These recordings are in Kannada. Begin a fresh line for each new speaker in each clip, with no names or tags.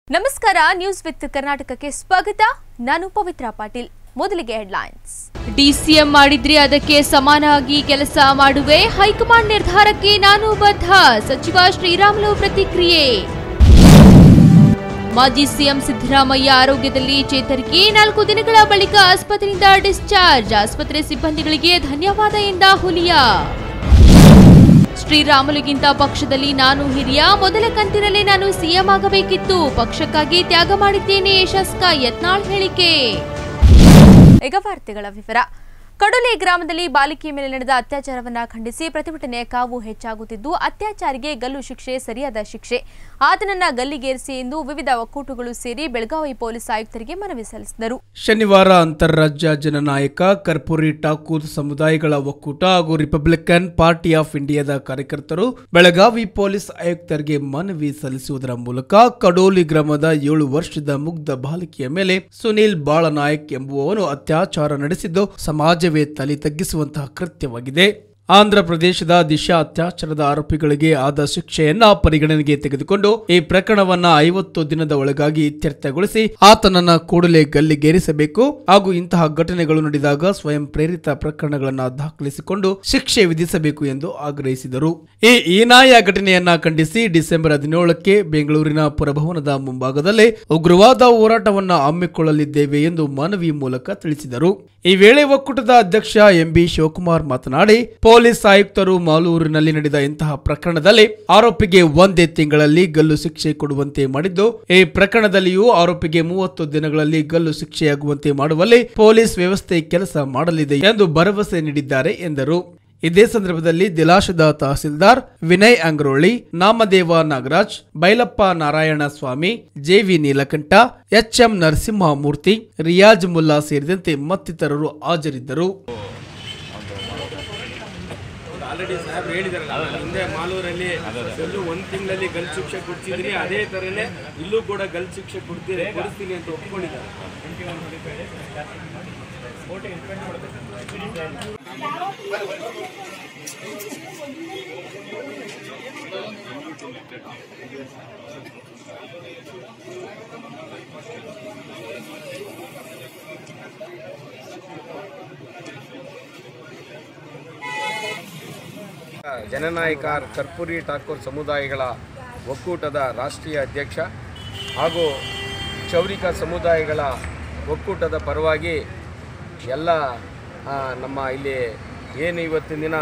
ನಮಸ್ಕಾರ ನ್ಯೂಸ್ ವಿತ್ ಕರ್ನಾಟಕಕ್ಕೆ ಸ್ವಾಗತ ನಾನು ಪವಿತ್ರ ಪಾಟೀಲ್ ಮೊದಲಿಗೆ ಹೆಡ್ಲೈನ್ಸ್ ಡಿಸಿಎಂ ಮಾಡಿದ್ರೆ ಅದಕ್ಕೆ ಸಮಾನಾಗಿ ಕೆಲಸ ಮಾಡುವೆ ಹೈಕಮಾಂಡ್ ನಿರ್ಧಾರಕ್ಕೆ ನಾನು ಬದ್ಧ ಸಚಿವ ಶ್ರೀರಾಮುಲು ಪ್ರತಿಕ್ರಿಯೆ ಮಾಜಿ ಸಿಎಂ ಸಿದ್ದರಾಮಯ್ಯ ಆರೋಗ್ಯದಲ್ಲಿ ಚೇತರಿಕೆ ನಾಲ್ಕು ದಿನಗಳ ಬಳಿಕ ಆಸ್ಪತ್ರೆಯಿಂದ ಡಿಸ್ಚಾರ್ಜ್ ಆಸ್ಪತ್ರೆ ಸಿಬ್ಬಂದಿಗಳಿಗೆ ಧನ್ಯವಾದ ಎಂದ ಹುಲಿಯಾ ಶ್ರೀರಾಮುಲುಗಿಂತ ಪಕ್ಷದಲ್ಲಿ ನಾನು ಹಿರಿಯ ಮೊದಲ ಕಂತಿನಲ್ಲೇ ನಾನು ಸಿಎಂ ಆಗಬೇಕಿತ್ತು ಪಕ್ಷಕ್ಕಾಗಿ ತ್ಯಾಗ ಮಾಡಿದ್ದೇನೆ ಶಾಸಕ ಯತ್ನಾಳ್ ಹೇಳಿಕೆ ಈಗ ವಾರ್ತೆಗಳ ವಿವರ ಕಡೋಲಿ ಗ್ರಾಮದಲ್ಲಿ ಬಾಲಿಕೆ ಮೇಲೆ ನಡೆದ ಅತ್ಯಾಚಾರವನ್ನ ಖಂಡಿಸಿ ಪ್ರತಿಭಟನೆಯ ಕಾವು ಹೆಚ್ಚಾಗುತ್ತಿದ್ದು ಅತ್ಯಾಚಾರಿಗೆ ಗಲ್ಲು ಶಿಕ್ಷೆ ಸರಿಯಾದ ಶಿಕ್ಷೆ ಆತನನ್ನ ಗಲ್ಲಿಗೇರಿಸಿ ಎಂದು ವಿವಿಧ ಒಕ್ಕೂಟಗಳು ಸೇರಿ ಬೆಳಗಾವಿ ಪೊಲೀಸ್ ಆಯುಕ್ತರಿಗೆ ಮನವಿ ಸಲ್ಲಿಸಿದರು
ಶನಿವಾರ ಅಂತಾರಾಜ್ಯ ಜನನಾಯಕ ಕರ್ಪೂರಿ ಠಾಕೂರ್ ಸಮುದಾಯಗಳ ಒಕ್ಕೂಟ ಹಾಗೂ ರಿಪಬ್ಲಿಕನ್ ಪಾರ್ಟಿ ಆಫ್ ಇಂಡಿಯಾದ ಕಾರ್ಯಕರ್ತರು ಬೆಳಗಾವಿ ಪೊಲೀಸ್ ಆಯುಕ್ತರಿಗೆ ಮನವಿ ಸಲ್ಲಿಸುವುದರ ಮೂಲಕ ಕಡೋಲಿ ಗ್ರಾಮದ ಏಳು ವರ್ಷದ ಮುಗ್ಧ ಬಾಲಿಕೆಯ ಮೇಲೆ ಸುನೀಲ್ ಬಾಳನಾಯಕ್ ಎಂಬುವವನು ಅತ್ಯಾಚಾರ ನಡೆಸಿದ್ದು ಸಮಾಜವೇ ತಲೆ ತಗ್ಗಿಸುವಂತಹ ಕೃತ್ಯವಾಗಿದೆ ಆಂಧ್ರ ಪ್ರದೇಶದ ದಿಶಾ ಅತ್ಯಾಚಾರದ ಆರೋಪಿಗಳಿಗೆ ಆದ ಶಿಕ್ಷೆಯನ್ನ ಪರಿಗಣನೆಗೆ ತೆಗೆದುಕೊಂಡು ಈ ಪ್ರಕರಣವನ್ನ ಐವತ್ತು ದಿನದ ಒಳಗಾಗಿ ಇತ್ಯರ್ಥಗೊಳಿಸಿ ಆತನನ್ನ ಕೂಡಲೇ ಗಲ್ಲಿಗೇರಿಸಬೇಕು ಹಾಗೂ ಇಂತಹ ಘಟನೆಗಳು ನಡೆದಾಗ ಸ್ವಯಂ ಪ್ರೇರಿತ ಪ್ರಕರಣಗಳನ್ನ ದಾಖಲಿಸಿಕೊಂಡು ಶಿಕ್ಷೆ ವಿಧಿಸಬೇಕು ಎಂದು ಆಗ್ರಹಿಸಿದರು ಈ ಹೀನಾಯ ಘಟನೆಯನ್ನ ಖಂಡಿಸಿ ಡಿಸೆಂಬರ್ ಹದಿನೇಳಕ್ಕೆ ಬೆಂಗಳೂರಿನ ಪುರಭವನದ ಮುಂಭಾಗದಲ್ಲಿ ಉಗ್ರವಾದ ಹೋರಾಟವನ್ನ ಹಮ್ಮಿಕೊಳ್ಳಲಿದ್ದೇವೆ ಎಂದು ಮನವಿ ಮೂಲಕ ತಿಳಿಸಿದರು ಈ ವೇಳೆ ಒಕ್ಕೂಟದ ಅಧ್ಯಕ್ಷ ಎಂಬಿ ಶಿವಕುಮಾರ್ ಮಾತನಾಡಿ ಪೊಲೀಸ್ ಆಯುಕ್ತರು ಮಾಲೂರಿನಲ್ಲಿ ನಡೆದ ಇಂತಹ ಪ್ರಕರಣದಲ್ಲಿ ಆರೋಪಿಗೆ ಒಂದೇ ತಿಂಗಳಲ್ಲಿ ಗಲ್ಲು ಶಿಕ್ಷೆ ಕೊಡುವಂತೆ ಮಾಡಿದ್ದು ಈ ಪ್ರಕರಣದಲ್ಲಿಯೂ ಆರೋಪಿಗೆ ಮೂವತ್ತು ದಿನಗಳಲ್ಲಿ ಗಲ್ಲು ಶಿಕ್ಷೆಯಾಗುವಂತೆ ಮಾಡುವಲ್ಲಿ ಪೊಲೀಸ್ ವ್ಯವಸ್ಥೆ ಕೆಲಸ ಮಾಡಲಿದೆ ಎಂದು ಭರವಸೆ ನೀಡಿದ್ದಾರೆ ಎಂದರು ಇದೇ ಸಂದರ್ಭದಲ್ಲಿ ದಿಲಾಶದ ತಹಸೀಲ್ದಾರ್ ವಿನಯ್ ಅಂಗ್ರೋಳಿ ನಾಮದೇವ ನಾಗರಾಜ್ ಬೈಲಪ್ಪ ನಾರಾಯಣ ಸ್ವಾಮಿ ಜೆವಿ ನೀಲಕಂಠ ಎಚ್ಎಂ ನರಸಿಂಹಮೂರ್ತಿ ರಿಯಾಜ್ ಮುಲ್ಲಾ ಸೇರಿದಂತೆ ಮತ್ತಿತರರು ಹಾಜರಿದ್ದರು
ಆಲ್ರೆಡಿ ಸಾಹೇಬ್ ಹೇಳಿದಾರಲ್ಲ ಹಿಂದೆ ಮಾಲೂರಲ್ಲಿ ಎಲ್ಲೂ ಒಂದ್ ತಿಂಗಳಲ್ಲಿ ಗಲ್ ಶಿಕ್ಷೆ ಕೊಡ್ತಿದ್ರಿ ಅದೇ ತರನೇ ಇಲ್ಲೂ ಕೂಡ ಗಲ್ ಶಿಕ್ಷೆ ಕೊಡ್ತೀರಿ ಕೊಡಿಸ್ತೀನಿ ಅಂತ ಒಪ್ಕೊಂಡಿದ್ದಾರೆ ಜನನಾಯಕ ಕರ್ಪೂರಿ ಠಾಕೂರ್ ಸಮುದಾಯಗಳ ಒಕ್ಕೂಟದ ರಾಷ್ಟ್ರೀಯ ಅಧ್ಯಕ್ಷ ಹಾಗೂ ಚೌರಿಕ ಸಮುದಾಯಗಳ ಒಕ್ಕೂಟದ ಪರವಾಗಿ ಎಲ್ಲ ಆ, ನಮ್ಮ ಇಲ್ಲಿ ಏನು ಇವತ್ತಿನ ದಿನ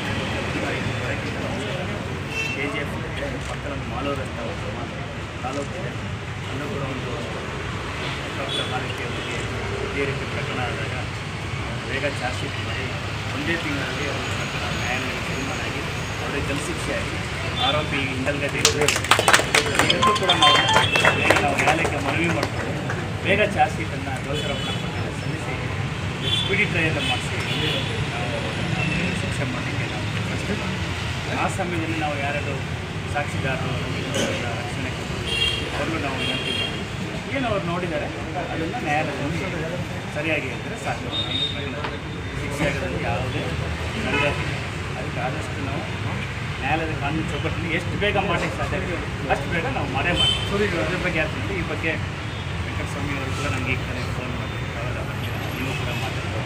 ಕೆ ಜಿ ಎಫ್ ಪಕ್ಕದ ಮಾಲೂರು ಅಂತ ಒಂದು ತಾಲೂಕಿದೆ ಅಲ್ಲೂ ಕೂಡ ಒಂದು ಹೆಲಿಕಾಪ್ಟರ್ ಮಾಲಿಕೆ ಬಗ್ಗೆ ಇದೇ ರೀತಿ ಪ್ರಕರಣ ಆದಾಗ ಬೇಗ ಚಾರ್ಜ್ ಶೀಟ್ ಮಾಡಿ ಒಂದೇ ತಿಂಗಳಲ್ಲಿ ಅವರು ಪ್ರಕರಣ ನ್ಯಾಯಾಲಯಕ್ಕೆ ತೀರ್ಮಾನ ಆಗಿ ಅವರಿಗೆ ಜಲ್ ಶಿಕ್ಷೆ ಆಗಿ ಆರೋಪಿ ಹಿಂದಲ್ಗಡೆ ಇದಕ್ಕೂ ಕೂಡ ನಾವು ಬೇಗ ನಾವು ನ್ಯಾಯಾಲಯಕ್ಕೆ ಮನವಿ ಮಾಡ್ಕೊಂಡು ಬೇಗ ಚಾರ್ಜ್ ಶೀಟನ್ನು ದೋಷಾರೋಪಣಾ ಪ್ರಕರಣ ಸಲ್ಲಿಸಿ ಸ್ಪೀಡಿ ಟ್ರಯಲ್ ಮಾಡಿಸಿ ನಾವು ಅದನ್ನ ಶಿಕ್ಷೆ ಮಾಡಲಿಕ್ಕೆ ನಾವು ಪ್ರಯತ್ನಿಸ್ತೀವಿ. ಆ ಸಮಯದಲ್ಲಿ ನಾವು ಯಾರ್ಯಾರು ಸಾಕ್ಷಿದಾರರು ಇವ್ರನ್ನೆಲ್ಲ ರಕ್ಷಣೆ ಕೊಟ್ಟು ಅವ್ರಿಗೂ ನಾವು ವಿನಂತಿ ಮಾಡಿ ಏನು ಅವ್ರು ನೋಡಿದ್ದಾರೆ ಅದನ್ನು ನ್ಯಾಯಾಲಯದಲ್ಲಿ ಸರಿಯಾಗಿ ಇದ್ದರೆ ಸಾಕು ಶಿಕ್ಷೆ ಆಗೋದ್ರಲ್ಲಿ ಯಾವುದೇ ಸಂದೇಹ ಇಲ್ಲ. ಅದಕ್ಕೆ ಆದಷ್ಟು ನಾವು ನ್ಯಾಯಾಲಯದ ಕಾನೂನು ಚೌಕಟ್ಟಲ್ಲಿ ಎಷ್ಟು ಬೇಗ ಮಾಡಲಿಕ್ಕೆ ಸಾಧ್ಯ ಇದೆ ಅಷ್ಟು ಬೇಗ ನಾವು ಮಾಡೇ ಮಾಡ್ತೀವಿ ಅದ್ರ ಬಗ್ಗೆ ಆಗ್ತದೆ ಈ ಬಗ್ಗೆ ವೆಂಕಟಸ್ವಾಮಿ ಅವರು ಕೂಡ ನನಗೆ ಈಗ ತಾನೇ ಫೋನ್ ಮಾಡಿ ಅವೆಲ್ಲ ಬರ್ತೀರಾ ನೀವು ಕೂಡ ಮಾತಾಡ್ಬೋದು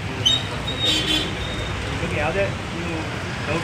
ಈ ಬಗ್ಗೆ ಯಾವುದೇ ನೀವು ಡೌಟ್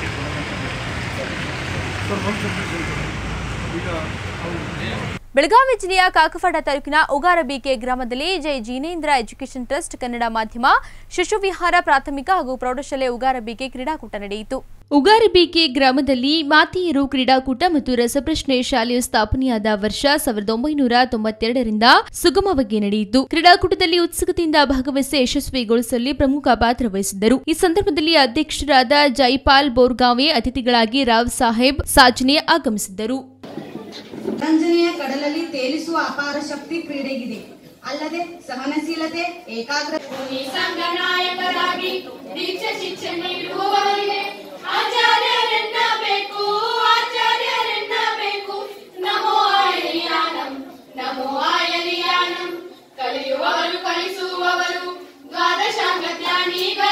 ಬೆಳಗಾವಿ ಜಿಲ್ಲೆಯ ಕಾಕವಾಡ ತಾಲೂಕಿನ ಉಗಾರಬಿಕೆ ಗ್ರಾಮದಲ್ಲಿ ಜೈ ಜಿನೇಂದ್ರ ಎಜುಕೇಷನ್ ಟ್ರಸ್ಟ್ ಕನ್ನಡ ಮಾಧ್ಯಮ ಶಿಶುವಿಹಾರ ಪ್ರಾಥಮಿಕ ಹಾಗೂ ಪ್ರೌಢಶಾಲೆ ಉಗಾರಬಿಕೆ ಕ್ರೀಡಾಕೂಟ ನಡೆಯಿತು ಉಗಾರಬಿಕೆ ಗ್ರಾಮದಲ್ಲಿ ಮಾತೆಯರು ಕ್ರೀಡಾಕೂಟ ಮತ್ತು ರಸಪ್ರಶ್ನೆ ಶಾಲೆಯು ಸ್ಥಾಪನೆಯಾದ ವರ್ಷ ಸಾವಿರದ ಒಂಬೈನೂರ ತೊಂಬತ್ತೆರಡರಿಂದ ಸುಗಮವಾಗಿ ನಡೆಯಿತು ಕ್ರೀಡಾಕೂಟದಲ್ಲಿ ಉತ್ಸುಕತೆಯಿಂದ ಭಾಗವಹಿಸಿ ಯಶಸ್ವಿಗೊಳಿಸಲು ಪ್ರಮುಖ ಪಾತ್ರ ವಹಿಸಿದ್ದರು ಈ ಸಂದರ್ಭದಲ್ಲಿ ಅಧ್ಯಕ್ಷರಾದ ಜೈಪಾಲ್ ಬೋರ್ಗಾವೆ ಅತಿಥಿಗಳಾಗಿ ರಾವ್ ಸಾಹೇಬ್ ಸಾಜ್ನೆ ಆಗಮಿಸಿದ್ದರು
ಮನರಂಜನೆಯ ಕಡಲಲ್ಲಿ ತೇಲಿಸುವ ಅಪಾರ ಶಕ್ತಿ ಕ್ರೀಡೆಗಿದೆ ಅಲ್ಲದೆ ಸಹನಶೀಲತೆ ಏಕಾಗ್ರ
ಸಂಘನಾಯಕರಾಗಿ ದೀಕ್ಷೆ ಶಿಕ್ಷೆ ನೀಡುವವರಿಗೆ ಆಚಾರ್ಯರೆನ್ನಬೇಕು ಆಚಾರ್ಯರೆನ್ನಬೇಕು ನಮೋ ಆಯಲಿಯಾನಂ ನಮೋ ಆಯಲಿಯಾನಂ ಕಲಿಯುವವರು ಕಲಿಸುವವರು ದ್ವಾದಶಾಂಗ ಜ್ಞಾನಿಗಳು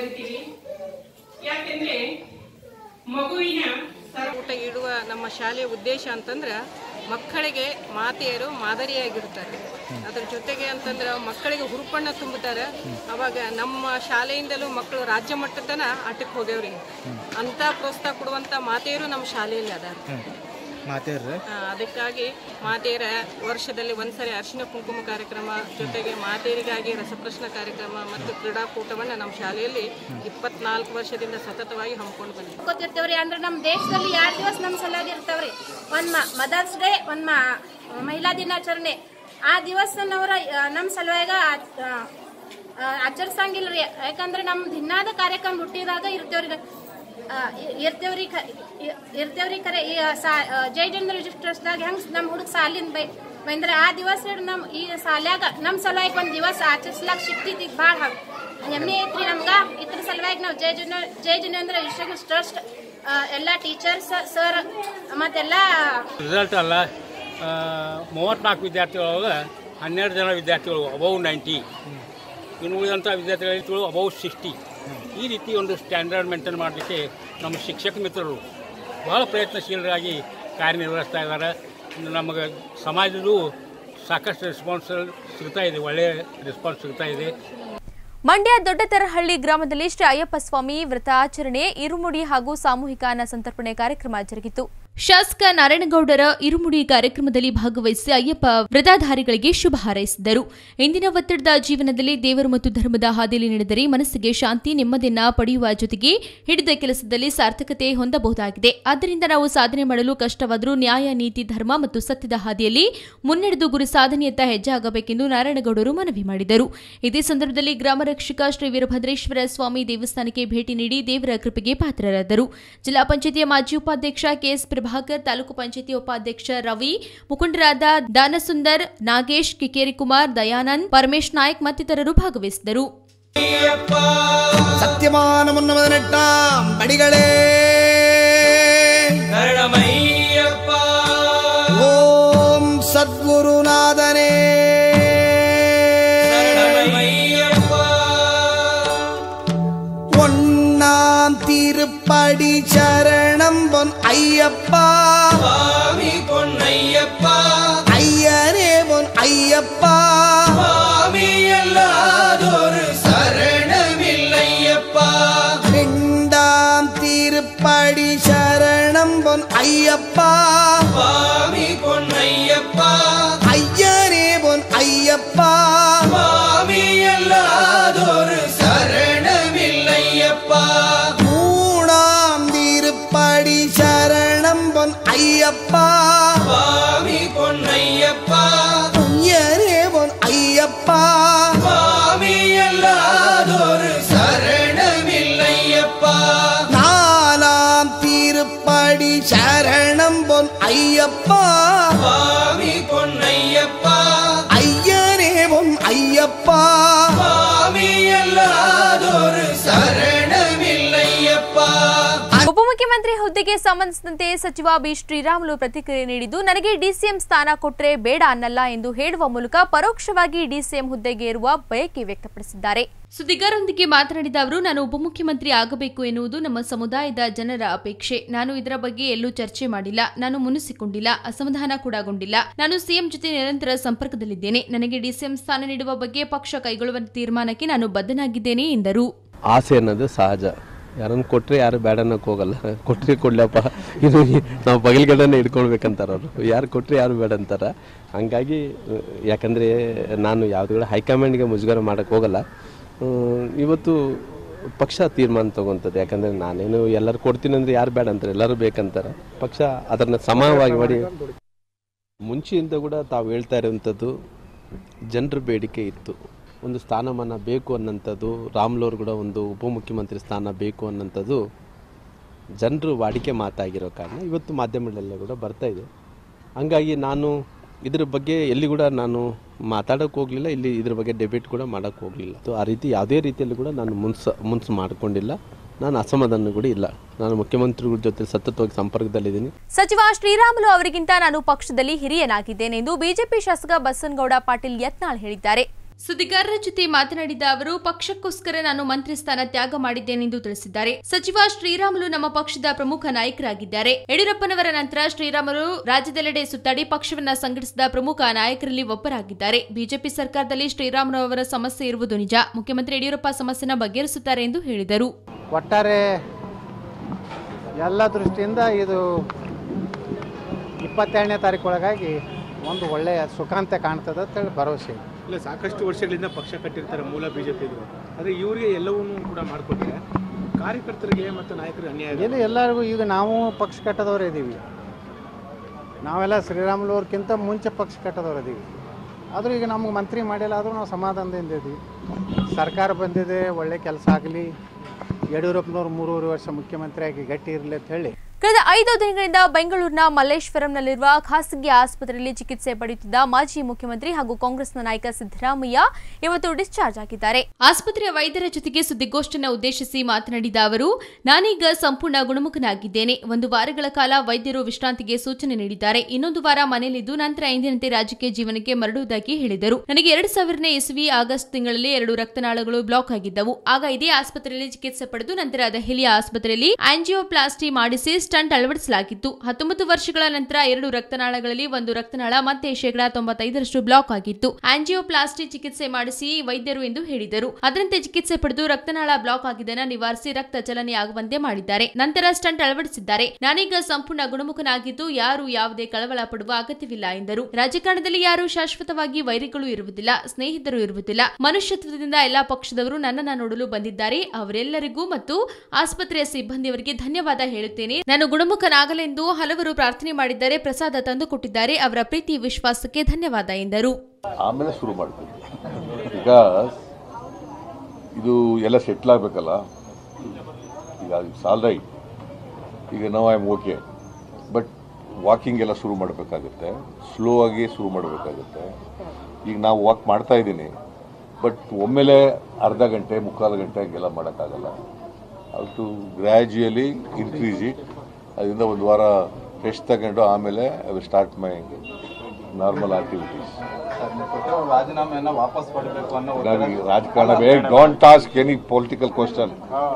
ಕರಿತೀವಿ ಯಾಕೆಂದ್ರೆ ಮಗುವಿನ ಸರ್
ಊಟ ಇಡುವ ನಮ್ಮ ಶಾಲೆಯ ಉದ್ದೇಶ ಅಂತಂದ್ರೆ ಮಕ್ಕಳಿಗೆ ಮಾತೆಯರು ಮಾದರಿಯಾಗಿರ್ತಾರೆ ಅದ್ರ ಜೊತೆಗೆ ಅಂತಂದ್ರೆ ಮಕ್ಕಳಿಗೆ ಹುರುಪನ್ನ ತುಂಬುತ್ತಾರೆ ಅವಾಗ ನಮ್ಮ ಶಾಲೆಯಿಂದಲೂ ಮಕ್ಕಳು ರಾಜ್ಯ ಮಟ್ಟದ ತನ ಆಟಕ್ಕೆ ಹೋಗ್ಯವ್ರಿ ಅಂತ ಪ್ರೋತ್ಸಾಹ ಕೊಡುವಂತ ಮಾತೆಯರು ನಮ್ಮ ಶಾಲೆಯಲ್ಲಿ ಅದಾರ
ಮಾತೇರ್ರಿ
ಆ, ಅದಕ್ಕಾಗಿ ಮಾತೆಯರ ವರ್ಷದಲ್ಲಿ ಒಂದ್ಸರಿ ಅರಿಶಿನ ಕುಂಕುಮ ಕಾರ್ಯಕ್ರಮ ಜೊತೆಗೆ ಮಾತೆಯರಿಗಾಗಿ ರಸಪ್ರಶ್ನ ಕಾರ್ಯಕ್ರಮ ಮತ್ತು ಕ್ರೀಡಾಕೂಟವನ್ನು ನಮ್ಮ ಶಾಲೆಯಲ್ಲಿ ಇಪ್ಪತ್ನಾಲ್ಕು ವರ್ಷದಿಂದ ಸತತವಾಗಿ ಹಮ್ಮಿಕೊಂಡು ಬಂದಿದೆ
ಗೊತ್ತಿರ್ತೇವ್ರಿ ಅಂದ್ರೆ ನಮ್ಮ ದೇಶದಲ್ಲಿ ಎರಡು ದಿವಸ ನಮ್ಮ ಸಲುವಾಗಿ ಇರ್ತಾವ್ರಿ ಒಂದ್ ಮದರ್ಸ್ ಡೇ ಒಂದ್ ಮ- ಮಹಿಳಾ ದಿನಾಚರಣೆ ಆ ದಿವಸ ನಾವ್ರ ನಮ್ಮ ಸಲುವಾಗ ಆಚರಿಸಂಗಿಲ್ರಿ ಯಾಕಂದ್ರೆ ನಮ್ ದಿನಾದ ಕಾರ್ಯಕ್ರಮ ಹುಟ್ಟಿದಾಗ ಇರ್ತೇವ್ರಿ ಆ, ಇ- ಇರ್ತೇವ್ರಿ ಕ- ಇ- ಇರ್ತೇವ್ರಿ ಖರೆ ಈ ಸಾ- ಆ, ಜೈ ಜನ ರಿಜಿಸ್ಟರ್ಸ್ದಾಗ ಹೆಂಗ್ ನಮ್ಮ ಹುಡುಗ ಸಾಲಿನ ಬೈ ಬಂದ್ರೆ ಆ ದಿವಸ ನಮ್ ಈ ಸಾಲ್ಯಾಗ ನಮ್ಮ ಸಲುವಾಗಿ ಒಂದ್ ದಿವಸ ಆಚರಿಸ್ಲಾಕ ಸಿಕ್ತಿದ್ ಭಾಳ ಹೆಮ್ಮೆ ಐತ್ರಿ ನಮ್ಗ ಇದ್ರ ಸಲುವಾಗಿ ನಾವು ಜೈ ಜನ ಜೈ ಜಿನೇಂದ್ರ ವಿಶ್ವ ಟ್ರಸ್ಟ್ ಎಲ್ಲ ಟೀಚರ್ಸ್ ಸರ್ ಮತ್ತೆಲ್ಲ
ರಿಸಲ್ಟ್ ಅಲ್ಲ ಮೂವತ್ನಾಲ್ಕು ವಿದ್ಯಾರ್ಥಿಗಳೊಳಗೆ ಹನ್ನೆರಡು ಜನ ವಿದ್ಯಾರ್ಥಿಗಳು ಅಬೌವ್ ನೈಂಟಿ ಇನ್ನು ಉಳಿದಂಥ ವಿದ್ಯಾರ್ಥಿಗಳು ಅಬೌವ್ ಸಿಕ್ಸ್ಟಿ ಈ ರೀತಿ ಒಂದು ಸ್ಟ್ಯಾಂಡರ್ಡ್ ಮೇಂಟೈನ್ ಮಾಡಲಿಕ್ಕೆ ನಮ್ಮ ಶಿಕ್ಷಕ ಮಿತ್ರರು ಬಹಳ ಪ್ರಯತ್ನಶೀಲರಾಗಿ ಕಾರ್ಯನಿರ್ವಹಿಸ್ತಾ ಇದ್ದಾರೆ ಇನ್ನು ನಮಗೆ ಸಮಾಜದಲ್ಲೂ ಸಾಕಷ್ಟು ರೆಸ್ಪಾನ್ಸ್ ಸಿಗ್ತಾ ಇದೆ ಒಳ್ಳೆಯ ರೆಸ್ಪಾನ್ಸ್ ಸಿಗ್ತಾ ಇದೆ
ಮಂಡ್ಯ ದೊಡ್ಡತರಹಳ್ಳಿ ಗ್ರಾಮದಲ್ಲಿ ಶ್ರೀ ಅಯ್ಯಪ್ಪ ಸ್ವಾಮಿ ವ್ರತಾಚರಣೆ ಇರುಮುಡಿ ಹಾಗೂ ಸಾಮೂಹಿಕ ಅನ್ನ ಸಂತರ್ಪಣೆ ಕಾರ್ಯಕ್ರಮ ಜರುಗಿತು ಶಾಸಕ ನಾರಾಯಣಗೌಡರ ಇರುಮುಡಿ ಕಾರ್ಯಕ್ರಮದಲ್ಲಿ ಭಾಗವಹಿಸಿ ಅಯ್ಯಪ್ಪ ವ್ರತಾಧಾರಿಗಳಿಗೆ ಶುಭ ಹಾರೈಸಿದರು ಇಂದಿನ ಒತ್ತಡದ ಜೀವನದಲ್ಲಿ ದೇವರು ಮತ್ತು ಧರ್ಮದ ಹಾದಿಯಲ್ಲಿ ನಡೆದರೆ ಮನಸ್ಸಿಗೆ ಶಾಂತಿ ನೆಮ್ಮದಿಯನ್ನ ಪಡೆಯುವ ಜೊತೆಗೆ ಹಿಡಿದ ಕೆಲಸದಲ್ಲಿ ಸಾರ್ಥಕತೆ ಹೊಂದಬಹುದಾಗಿದೆ ಆದ್ದರಿಂದ ನಾವು ಸಾಧನೆ ಮಾಡಲು ಕಷ್ಟವಾದರೂ ನ್ಯಾಯ ನೀತಿ ಧರ್ಮ ಮತ್ತು ಸತ್ಯದ ಹಾದಿಯಲ್ಲಿ ಮುನ್ನಡೆದು ಗುರಿ ಸಾಧನೆಯತ್ತ ಹೆಜ್ಜೆ ಆಗಬೇಕೆಂದು ನಾರಾಯಣಗೌಡರು ಮನವಿ ಮಾಡಿದರು ಇದೇ ಸಂದರ್ಭದಲ್ಲಿ ಗ್ರಾಮ ರಕ್ಷಕ ಶ್ರೀ ವೀರಭದ್ರೇಶ್ವರ ಸ್ವಾಮಿ ದೇವಸ್ಥಾನಕ್ಕೆ ಭೇಟಿ ನೀಡಿ ದೇವರ ಕೃಪೆಗೆ ಪಾತ್ರರಾದರು ಜಿಲ್ಲಾ ಪಂಚಾಯತಿಯ ಮಾಜಿ ಉಪಾಧ್ಯಕ್ಷ ಕೆಎಸ್ ಪ್ರಭಾಕರ್ ತಾಲೂಕು ಪಂಚಾಯತಿ ಉಪಾಧ್ಯಕ್ಷ ರವಿ ಮುಖಂಡರಾದ ದಾನಸುಂದರ್ ನಾಗೇಶ್ ಕಿಕೇರಿ ಕುಮಾರ್ ದಯಾನಂದ್ ಪರಮೇಶ್ ನಾಯ್ಕ್ ಮತ್ತಿತರರು ಭಾಗವಹಿಸಿದರು
ಸತ್ಯಮಾನಮನ್ನ ನೆಟ್ಟಾಂ ಬಡಿಗಳೇ ಓಂ ಸದ್ಗುರುನಾಥನೇ ஒன்னாம் திருப்படி சரணம் பொன் ஐயப்பா
சுவாமி பொன்னையப்பா
ஐயனே பொன் ஐயப்பா
சுவாமி அல்லாதொரு சரணமில்லையப்பா
ரெண்டாம் திருப்படி சரணம் பொன் ஐயப்பா
சுவாமி பொன்னையப்பா
ஐயனே பொன் ஐயப்பா
சுவாமி அல்லாதொரு சரணமில்லையப்பா
மூணாம் திருப்படி சரணம் பொன் ஐயப்பா
சுவாமி பொன்னையப்பா
ஐயனே பொன் ஐயப்பா
சுவாமி அல்லாதொரு சரணமில்லையப்பா
நாலாம் திருப்படி சரணம் பொன் ஐயப்பா
சுவாமி பொன்னையப்பா
ஐயனே பொன் ஐயப்பா
சுவாமி அல்லாதொரு சரணமில்லையப்பா
ಉಪಮುಖ್ಯಮಂತ್ರಿ ಹುದ್ದೆಗೆ ಸಂಬಂಧಿಸಿದಂತೆ ಸಚಿವ ಬಿ ಶ್ರೀರಾಮುಲು ಪ್ರತಿಕ್ರಿಯೆ ನೀಡಿದ್ದು ನನಗೆ ಡಿಸಿಎಂ ಸ್ಥಾನ ಕೊಟ್ಟರೆ ಬೇಡ ಅನ್ನಲ್ಲ ಎಂದು ಹೇಳುವ ಮೂಲಕ ಪರೋಕ್ಷವಾಗಿ ಡಿಸಿಎಂ ಹುದ್ದೆಗೆ ಏರುವ ಬಯಕೆ ವ್ಯಕ್ತಪಡಿಸಿದ್ದಾರೆ ಸುದ್ದಿಗಾರರೊಂದಿಗೆ ಮಾತನಾಡಿದ ಅವರು ನಾನು ಉಪಮುಖ್ಯಮಂತ್ರಿ ಆಗಬೇಕು ಎನ್ನುವುದು ನಮ್ಮ ಸಮುದಾಯದ ಜನರ ಅಪೇಕ್ಷೆ ನಾನು ಇದರ ಬಗ್ಗೆ ಎಲ್ಲೂ ಚರ್ಚೆ ಮಾಡಿಲ್ಲ ನಾನು ಮುನಿಸಿಕೊಂಡಿಲ್ಲ ಅಸಮಾಧಾನ ಕೂಡಗೊಂಡಿಲ್ಲ ನಾನು ಸಿಎಂ ಜೊತೆ ನಿರಂತರ ಸಂಪರ್ಕದಲ್ಲಿದ್ದೇನೆ ನನಗೆ ಡಿಸಿಎಂ ಸ್ಥಾನ ನೀಡುವ ಬಗ್ಗೆ ಪಕ್ಷ ಕೈಗೊಳ್ಳುವ ತೀರ್ಮಾನಕ್ಕೆ ನಾನು ಬದ್ಧನಾಗಿದ್ದೇನೆ ಎಂದರು
ಆಸೆ ಅನ್ನೋದು ಸಹಜ ಯಾರನ್ನು ಕೊಟ್ಟರೆ ಯಾರು ಬೇಡ ಅನ್ನೋಕೆ ಹೋಗಲ್ಲ ಕೊಟ್ಟರೆ ಕೊಡ್ಲಪ್ಪ ಇದು ನಾವು ಬಗಲ್ಗಡೆನೇ ಹಿಡ್ಕೊಳ್ಬೇಕಂತಾರೆ ಅವರು ಯಾರು ಕೊಟ್ಟರೆ ಯಾರು ಬೇಡ ಅಂತಾರ ಹಂಗಾಗಿ ಅಹ್, ಯಾಕಂದರೆ ನಾನು ಯಾವುದೇ ಕೂಡ ಹೈಕಮಾಂಡ್ಗೆ ಮುಜುಗರ ಮಾಡೋಕ್ಕೆ ಹೋಗಲ್ಲ ಹ್ಮ್, ಇವತ್ತು ಪಕ್ಷ ತೀರ್ಮಾನ ತಗೊಂತದೆ ಯಾಕಂದರೆ ನಾನೇನು ಎಲ್ಲರೂ ಕೊಡ್ತೀನಿ ಅಂದರೆ ಯಾರು ಬೇಡ ಅಂತಾರೆ ಎಲ್ಲರೂ ಬೇಕಂತಾರೆ ಪಕ್ಷ ಅದನ್ನು ಸಮವಾಗಿ ಮಾಡಿ ಮುಂಚೆಯಿಂದ ಕೂಡ ತಾವು ಹೇಳ್ತಾ ಇರುವಂಥದ್ದು ಜನರ ಬೇಡಿಕೆ ಇತ್ತು ಒಂದು ಸ್ಥಾನಮಾನ ಬೇಕು ಅನ್ನೋಂಥದ್ದು ರಾಮ್ಲೋರ್ ಕೂಡ ಒಂದು ಉಪಮುಖ್ಯಮಂತ್ರಿ ಸ್ಥಾನ ಬೇಕು ಅನ್ನೋಂಥದ್ದು ಜನರು ವಾಡಿಕೆ ಮಾತಾಗಿರೋ ಕಾರಣ ಇವತ್ತು ಮಾಧ್ಯಮಗಳೆಲ್ಲ ಕೂಡ ಬರ್ತಾ ಇದೆ ಹಂಗಾಗಿ ನಾನು ಇದ್ರ ಬಗ್ಗೆ ಎಲ್ಲಿ ಕೂಡ ನಾನು ಮಾತಾಡೋಕೆ ಹೋಗಲಿಲ್ಲ ಇಲ್ಲಿ ಇದ್ರ ಬಗ್ಗೆ ಡೆಬೇಟ್ ಕೂಡ ಮಾಡೋಕ್ಕೆ ಹೋಗಲಿಲ್ಲ ಸೊ ಆ ರೀತಿ ಯಾವುದೇ ರೀತಿಯಲ್ಲಿ ಕೂಡ ನಾನು ಮುನ್ಸ ಮುನ್ಸು ಮಾಡ್ಕೊಂಡಿಲ್ಲ ನಾನು ಅಸಮಾಧಾನ ಕೂಡ ಇಲ್ಲ ನಾನು ಮುಖ್ಯಮಂತ್ರಿಗಳ ಜೊತೆ ಸತತವಾಗಿ ಸಂಪರ್ಕದಲ್ಲಿದ್ದೀನಿ
ಸಚಿವ ಶ್ರೀರಾಮುಲು ಅವರಿಗಿಂತ ನಾನು ಪಕ್ಷದಲ್ಲಿ ಹಿರಿಯನಾಗಿದ್ದೇನೆ ಎಂದು ಬಿಜೆಪಿ ಶಾಸಕ ಬಸನಗೌಡ ಪಾಟೀಲ್ ಯತ್ನಾಳ್ ಹೇಳಿದ್ದಾರೆ ಸುದ್ದಿಗಾರರ ಜೊತೆ ಮಾತನಾಡಿದ ಅವರು ಪಕ್ಷಕ್ಕೋಸ್ಕರ ನಾನು ಮಂತ್ರಿ ಸ್ಥಾನ ತ್ಯಾಗ ಮಾಡಿದ್ದೇನೆಂದು ತಿಳಿಸಿದ್ದಾರೆ ಸಚಿವ ಶ್ರೀರಾಮುಲು ನಮ್ಮ ಪಕ್ಷದ ಪ್ರಮುಖ ನಾಯಕರಾಗಿದ್ದಾರೆ ಯಡಿಯೂರಪ್ಪನವರ ನಂತರ ಶ್ರೀರಾಮುಲು ರಾಜ್ಯದೆಲ್ಲೆಡೆ ಸುತ್ತಾಡಿ ಪಕ್ಷವನ್ನ ಸಂಘಟಿಸಿದ ಪ್ರಮುಖ ನಾಯಕರಲ್ಲಿ ಒಬ್ಬರಾಗಿದ್ದಾರೆ ಬಿಜೆಪಿ ಸರ್ಕಾರದಲ್ಲಿ ಶ್ರೀರಾಮುಲು ಅವರ ಸಮಸ್ಯೆ ಇರುವುದು ನಿಜ ಮುಖ್ಯಮಂತ್ರಿ ಯಡಿಯೂರಪ್ಪ ಸಮಸ್ಯೆನ ಬಗೆಹರಿಸುತ್ತಾರೆ ಎಂದು ಹೇಳಿದರು
ಒಟ್ಟಾರೆ ಎಲ್ಲ ದೃಷ್ಟಿಯಿಂದ ಇದು ಇಪ್ಪತ್ತೆರಡನೇ ತಾರೀಕು ಒಳಗಾಗಿ ಒಂದು ಒಳ್ಳೆಯ ಸುಖಾಂತ್ಯ ಕಾಣ್ತದೆ ಅಂತೇಳಿ ಭರವಸೆ ಇದೆ
ಇಲ್ಲ ಸಾಕಷ್ಟು ವರ್ಷಗಳಿಂದ ಪಕ್ಷ ಕಟ್ಟಿರ್ತಾರೆ ಮೂಲ ಬಿಜೆಪಿ ಇದು ಆದರೆ ಇವರಿಗೆ ಎಲ್ಲವನ್ನೂ ಕೂಡ ಮಾಡಿಕೊಟ್ರೆ ಕಾರ್ಯಕರ್ತರಿಗೆ ಮತ್ತು ನಾಯಕರಿಗೆ ಅನ್ಯಾಯ ಆಗುತ್ತೆ.
ಏನು ಎಲ್ಲರಿಗೂ ಈಗ ನಾವು ಪಕ್ಷ ಕಟ್ಟದವ್ರು ಇದ್ದೀವಿ ನಾವೆಲ್ಲ ಶ್ರೀರಾಮುಲು ಅವ್ರಕ್ಕಿಂತ ಮುಂಚೆ ಪಕ್ಷ ಕಟ್ಟದವ್ರು ಇದ್ದೀವಿ ಆದರೂ ಈಗ ನಮಗೆ ಮಂತ್ರಿ ಮಾಡಿಲ್ಲ ಆದರೂ ನಾವು ಸಮಾಧಾನದಿಂದ ಇದ್ದೀವಿ ಸರ್ಕಾರ ಬಂದಿದೆ ಒಳ್ಳೆ ಕೆಲಸ ಆಗಲಿ ಯಡಿಯೂರಪ್ಪನವ್ರು ಮೂರುವರೆ ವರ್ಷ ಮುಖ್ಯಮಂತ್ರಿಯಾಗಿ ಗಟ್ಟಿ ಇರಲಿ ಅಂತ ಹೇಳಿ
ಕಳೆದ ಐದು ದಿನಗಳಿಂದ ಬೆಂಗಳೂರಿನ ಮಲ್ಲೇಶ್ವರಂನಲ್ಲಿರುವ ಖಾಸಗಿ ಆಸ್ಪತ್ರೆಯಲ್ಲಿ ಚಿಕಿತ್ಸೆ ಪಡೆಯುತ್ತಿದ್ದ ಮಾಜಿ ಮುಖ್ಯಮಂತ್ರಿ ಹಾಗೂ ಕಾಂಗ್ರೆಸ್ನ ನಾಯಕ ಸಿದ್ದರಾಮಯ್ಯ ಇವತ್ತು ಡಿಸ್ಚಾರ್ಜ್ ಆಗಿದ್ದಾರೆ ಆಸ್ಪತ್ರೆಯ ವೈದ್ಯರ ಜೊತೆಗೆ ಸುದ್ದಿಗೋಷ್ಠಿಯನ್ನು ಉದ್ದೇಶಿಸಿ ಮಾತನಾಡಿದ ಅವರು ನಾನೀಗ ಸಂಪೂರ್ಣ ಗುಣಮುಖನಾಗಿದ್ದೇನೆ ಒಂದು ವಾರಗಳ ಕಾಲ ವೈದ್ಯರು ವಿಶ್ರಾಂತಿಗೆ ಸೂಚನೆ ನೀಡಿದ್ದಾರೆ ಇನ್ನೊಂದು ವಾರ ಮನೆಯಲ್ಲಿದ್ದು ನಂತರ ಎಂದಿನಂತೆ ರಾಜಕೀಯ ಜೀವನಕ್ಕೆ ಮರಳುವುದಾಗಿ ಹೇಳಿದರು ನನಗೆ ಎರಡು ಸಾವಿರನೇ ಇಸ್ವಿ ಆಗಸ್ಟ್ ತಿಂಗಳಲ್ಲಿ ಎರಡು ರಕ್ತನಾಳಗಳು ಬ್ಲಾಕ್ ಆಗಿದ್ದವು ಆಗ ಇದೇ ಆಸ್ಪತ್ರೆಯಲ್ಲಿ ಚಿಕಿತ್ಸೆ ಪಡೆದು ನಂತರ ದೆಹಲಿಯ ಆಸ್ಪತ್ರೆಯಲ್ಲಿ ಆಂಜಿಯೋಪ್ಲಾಸ್ಟಿ ಮಾಡಿಸಿ ಸ್ಟಂಟ್ ಅಳವಡಿಸಲಾಗಿತ್ತು ಹತ್ತೊಂಬತ್ತು ವರ್ಷಗಳ ನಂತರ ಎರಡು ರಕ್ತನಾಳಗಳಲ್ಲಿ ಒಂದು ರಕ್ತನಾಳ ಮತ್ತೆ ಶೇಕಡಾ ತೊಂಬತ್ತೈದರಷ್ಟು ಬ್ಲಾಕ್ ಆಗಿತ್ತು ಆಂಜಿಯೋಪ್ಲಾಸ್ಟಿ ಚಿಕಿತ್ಸೆ ಮಾಡಿಸಿ ವೈದ್ಯರು ಎಂದು ಹೇಳಿದರು ಅದರಂತೆ ಚಿಕಿತ್ಸೆ ಪಡೆದು ರಕ್ತನಾಳ ಬ್ಲಾಕ್ ಆಗಿದ್ದನ್ನ ನಿವಾರಿಸಿ ರಕ್ತ ಚಲನೆ ಆಗುವಂತೆ ಮಾಡಿದ್ದಾರೆ ನಂತರ ಸ್ಟಂಟ್ ಅಳವಡಿಸಿದ್ದಾರೆ ನಾನೀಗ ಸಂಪೂರ್ಣ ಗುಣಮುಖನಾಗಿದ್ದು ಯಾರು ಯಾವುದೇ ಕಳವಳ ಪಡುವ ಅಗತ್ಯವಿಲ್ಲ ಎಂದರು ರಾಜಕಾರಣದಲ್ಲಿ ಯಾರು ಶಾಶ್ವತವಾಗಿ ವೈರಿಗಳು ಇರುವುದಿಲ್ಲ ಸ್ನೇಹಿತರು ಇರುವುದಿಲ್ಲ ಮನುಷ್ಯತ್ವದಿಂದ ಎಲ್ಲಾ ಪಕ್ಷದವರು ನನ್ನನ್ನ ನೋಡಲು ಬಂದಿದ್ದಾರೆ ಅವರೆಲ್ಲರಿಗೂ ಮತ್ತು ಆಸ್ಪತ್ರೆಯ ಸಿಬ್ಬಂದಿಯವರಿಗೆ ಧನ್ಯವಾದ ಹೇಳುತ್ತೇನೆ ನಾನು ಗುಣಮುಖನಾಗಲೆಂದು ಹಲವರು ಪ್ರಾರ್ಥನೆ ಮಾಡಿದ್ದಾರೆ ಪ್ರಸಾದ ತಂದುಕೊಟ್ಟಿದ್ದಾರೆ ಅವರ ಪ್ರೀತಿ ವಿಶ್ವಾಸಕ್ಕೆ ಧನ್ಯವಾದ ಎಂದರು
ಆಮೇಲೆ ಶುರು ಮಾಡ್ತೀವಿ ಬಿಕಾಸ್ ಇದು ಎಲ್ಲ ಸೆಟ್ಲ್ ಆಗಬೇಕಲ್ಲ ಈಗ ಇಟ್ಸ್ ಆಲ್ ರೈಟ್ ಈಗ ನಾವು I am okay but walking ಎಲ್ಲ ಶುರು ಮಾಡಬೇಕಾಗುತ್ತೆ ಸ್ಲೋ ಆಗಿ ಶುರು ಮಾಡಬೇಕಾಗುತ್ತೆ ಈಗ ನಾವು ವಾಕ್ ಮಾಡ್ತಾ ಇದ್ದೀನಿ ಬಟ್ ಒಮ್ಮೆಲೆ ಅರ್ಧ ಗಂಟೆ ಮುಕ್ಕಾಲು ಗಂಟೆ ಹಂಗೆಲ್ಲ ಮಾಡೋಕ್ಕಾಗಲ್ಲ how to gradually increase it ಅದರಿಂದ ಒಂದು ವಾರ ರೆಸ್ಟ್ ತಗೊಂಡು ಆಮೇಲೆ I will start my normal activities
ರಾಜೀನಾಮೆಯನ್ನ ವಾಪಸ್ ಪಡಿಬೇಕು ಅನ್ನೋ
ನನಗೆ ರಾಜಕಾರಣವೇ don't ask any political question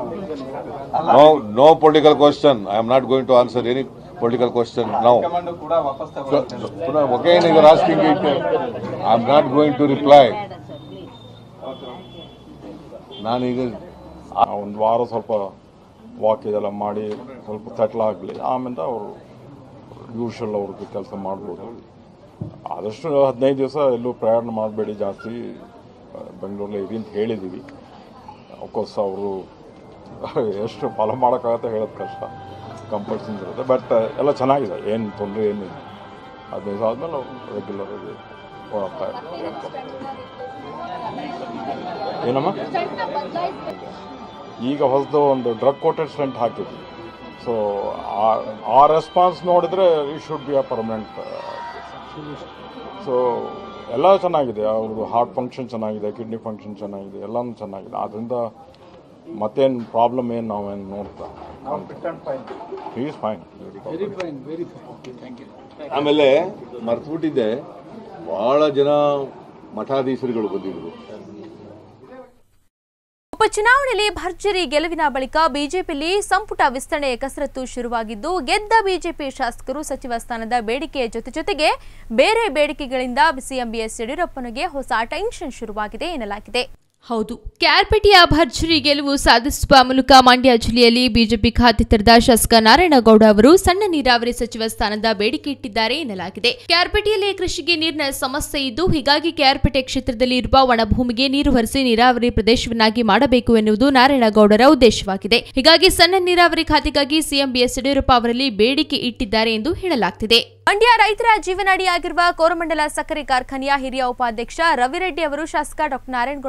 no no political question I am not going to answer any political question now
high command ಕೂಡ ವಾಪಸ್ ತಗೊಳ್ಳುತ್ತೆ
ಪುನಃ ಅಗೈನ್ ಈಗ asking it I am not going to reply ನಾನೀಗ
ಒಂದು ವಾರ ಸ್ವಲ್ಪ ವಾಕ್ ಇದೆಲ್ಲ ಮಾಡಿ ಸ್ವಲ್ಪ ಸೆಟ್ಲ್ ಆಗಲಿ ಆಮೇಲೆ ಅವರು ಯೂಶಲ್ ಅವ್ರದ್ದು ಕೆಲಸ ಮಾಡ್ಬೋದು ಆದಷ್ಟು ಹದಿನೈದು ದಿವಸ ಎಲ್ಲೂ ಪ್ರಯಾಣ ಮಾಡಬೇಡಿ ಜಾಸ್ತಿ ಬೆಂಗಳೂರಲ್ಲೇ ಇರಿ ಅಂತ ಹೇಳಿದ್ದೀವಿ ಅಫ್ಕೋರ್ಸ್ ಅವರು ಎಷ್ಟು ಫಾಲೋ ಮಾಡೋಕ್ಕಾಗತ್ತೆ ಹೇಳೋದು ಕಷ್ಟ ಕಂಪಲ್ಸನ್ ಇರುತ್ತೆ ಬಟ್ ಎಲ್ಲ ಚೆನ್ನಾಗಿದೆ ಏನು ತೊಂದರೆ ಏನಿಲ್ಲ ಹದಿನೈದು ದಿವಸ ಆದಮೇಲೆ ರೆಗ್ಯುಲರ್ ಆಗಿ ಓಡಾಡ್ತಾ ಇರ್ತಾರೆ ಏನಮ್ಮ ಈಗ ಹೊಸದು ಒಂದು ಡ್ರಗ್ ಕೋಟೆಡ್ ಸ್ಟೆಂಟ್ ಹಾಕಿದ್ವಿ ಸೊ ಆ ರೆಸ್ಪಾನ್ಸ್ ನೋಡಿದ್ರೆ ಈ should be uh permanent so ಎಲ್ಲ ಚೆನ್ನಾಗಿದೆ ಅವ್ರದ್ದು ಹಾರ್ಟ್ ಫಂಕ್ಷನ್ ಚೆನ್ನಾಗಿದೆ ಕಿಡ್ನಿ ಫಂಕ್ಷನ್ ಚೆನ್ನಾಗಿದೆ ಎಲ್ಲನೂ ಚೆನ್ನಾಗಿದೆ ಆದ್ದರಿಂದ ಮತ್ತೇನು ಪ್ರಾಬ್ಲಮ್ ಏನು ನಾವೇನು ನೋಡ್ತಾ is fine
very fine very fine thank you
ಆಮೇಲೆ ಮರ್ತ್ಬಿಟ್ಟಿದ್ದೆ ಬಹಳ ಜನ ಮಠಾಧೀಶರುಗಳು ಬಂದಿದ್ರು
ಉಪಚುನಾವಣೆಯಲ್ಲಿ ಭರ್ಜರಿ ಗೆಲುವಿನ ಬಳಿಕ ಬಿಜೆಪಿಯಲ್ಲಿ ಸಂಪುಟ ವಿಸ್ತರಣೆಯ ಕಸರತ್ತು ಶುರುವಾಗಿದ್ದು ಗೆದ್ದ ಬಿಜೆಪಿ ಶಾಸಕರು ಸಚಿವ ಸ್ಥಾನದ ಬೇಡಿಕೆಯ ಜೊತೆ ಜೊತೆಗೆ ಬೇರೆ ಬೇಡಿಕೆಗಳಿಂದ ಸಿಎಂ ಬಿಎಸ್ ಯಡಿಯೂರಪ್ಪನಿಗೆ ಹೊಸ ಟೆನ್ಷನ್ ಶುರುವಾಗಿದೆ ಎನ್ನಲಾಗಿದೆ ಹೌದು ಕ್ಯಾರ್ಪೇಟೆಯ ಭರ್ಜರಿ ಗೆಲುವು ಸಾಧಿಸುವ ಮೂಲಕ ಮಂಡ್ಯ ಜಿಲ್ಲೆಯಲ್ಲಿ ಬಿಜೆಪಿ ಖಾತೆ ತೆರೆದ ಶಾಸಕ ನಾರಾಯಣಗೌಡ ಅವರು ಸಣ್ಣ ನೀರಾವರಿ ಸಚಿವ ಸ್ಥಾನದ ಬೇಡಿಕೆ ಇಟ್ಟಿದ್ದಾರೆ ಎನ್ನಲಾಗಿದೆ ಕ್ಯಾರ್ಪೇಟೆಯಲ್ಲಿ ಕೃಷಿಗೆ ನೀರಿನ ಸಮಸ್ಯೆ ಇದ್ದು ಹೀಗಾಗಿ ಕ್ಯಾರ್ಪೇಟೆ ಕ್ಷೇತ್ರದಲ್ಲಿ ಇರುವ ಒಣಭೂಮಿಗೆ ನೀರು ಹರಿಸಿ ನೀರಾವರಿ ಪ್ರದೇಶವನ್ನಾಗಿ ಮಾಡಬೇಕು ಎನ್ನುವುದು ನಾರಾಯಣಗೌಡರ ಉದ್ದೇಶವಾಗಿದೆ ಹೀಗಾಗಿ ಸಣ್ಣ ನೀರಾವರಿ ಖಾತೆಗಾಗಿ ಸಿಎಂ ಬಿಎಸ್ ಯಡಿಯೂರಪ್ಪ ಅವರಲ್ಲಿ ಬೇಡಿಕೆ ಇಟ್ಟಿದ್ದಾರೆ ಎಂದು ಹೇಳಲಾಗ್ತಿದೆ ಮಂಡ್ಯ ರೈತರ ಜೀವನಾಡಿಯಾಗಿರುವ ಕೋರಮಂಡಲ ಸಕ್ಕರೆ ಕಾರ್ಖಾನೆಯ ಹಿರಿಯ ಉಪಾಧ್ಯಕ್ಷ ರವಿರೆಡ್ಡಿ ಅವರು ಶಾಸಕ ಡಾಕ್ಟರ್ ನಾರಾಯಣಗೌಡ ಅವರನ್ನ